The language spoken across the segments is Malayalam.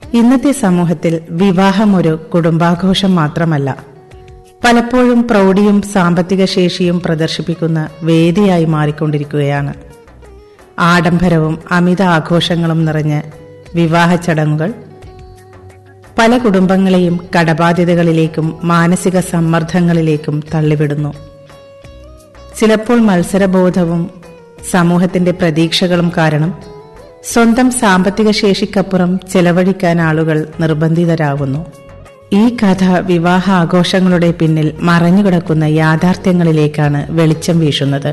ഇന്നത്തെ സമൂഹത്തിൽ വിവാഹം ഒരു കുടുംബാഘോഷം മാത്രമല്ല പലപ്പോഴും പ്രൗഢിയും സാമ്പത്തിക ശേഷിയും പ്രദർശിപ്പിക്കുന്ന വേദിയായി മാറിക്കൊണ്ടിരിക്കുകയാണ് ആഡംബരവും അമിത ആഘോഷങ്ങളും നിറഞ്ഞ വിവാഹ ചടങ്ങുകൾ പല കുടുംബങ്ങളെയും കടബാധ്യതകളിലേക്കും മാനസിക സമ്മർദ്ദങ്ങളിലേക്കും തള്ളിവിടുന്നു ചിലപ്പോൾ മത്സരബോധവും സമൂഹത്തിന്റെ പ്രതീക്ഷകളും കാരണം സ്വന്തം സാമ്പത്തിക ശേഷിക്കപ്പുറം ചെലവഴിക്കാൻ ആളുകൾ നിർബന്ധിതരാകുന്നു ഈ കഥ വിവാഹ ആഘോഷങ്ങളുടെ പിന്നിൽ മറഞ്ഞുകിടക്കുന്ന യാഥാർത്ഥ്യങ്ങളിലേക്കാണ് വെളിച്ചം വീശുന്നത്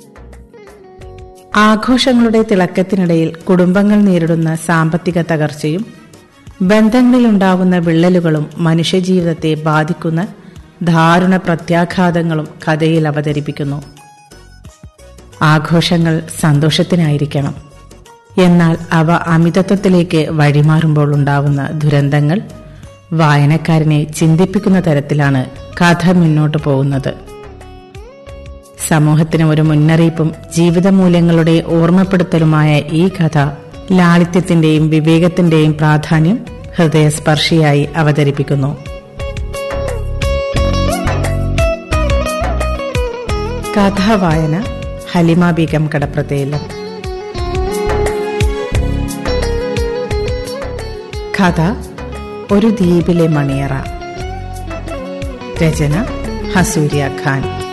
ആഘോഷങ്ങളുടെ തിളക്കത്തിനിടയിൽ കുടുംബങ്ങൾ നേരിടുന്ന സാമ്പത്തിക തകർച്ചയും ബന്ധങ്ങളിലുണ്ടാകുന്ന വിള്ളലുകളും മനുഷ്യജീവിതത്തെ ബാധിക്കുന്ന ദാരുണ പ്രത്യാഘാതങ്ങളും കഥയിൽ അവതരിപ്പിക്കുന്നു ആഘോഷങ്ങൾ സന്തോഷത്തിനായിരിക്കണം എന്നാൽ അവ അമിതത്വത്തിലേക്ക് വഴിമാറുമ്പോൾ ഉണ്ടാവുന്ന ദുരന്തങ്ങൾ വായനക്കാരനെ ചിന്തിപ്പിക്കുന്ന തരത്തിലാണ് കഥ മുന്നോട്ടു പോകുന്നത് സമൂഹത്തിന് ഒരു മുന്നറിയിപ്പും ജീവിതമൂല്യങ്ങളുടെ ഓർമ്മപ്പെടുത്തലുമായ ഈ കഥ ലാളിത്യത്തിന്റെയും വിവേകത്തിന്റെയും പ്രാധാന്യം ഹൃദയസ്പർശിയായി അവതരിപ്പിക്കുന്നു കഥാവായന ഹലിമ ബീഗം കടപ്രതയിലും കഥ ഒരു ദ്വീപിലെ മണിയറ രചന ഹസൂര്യ ഖാൻ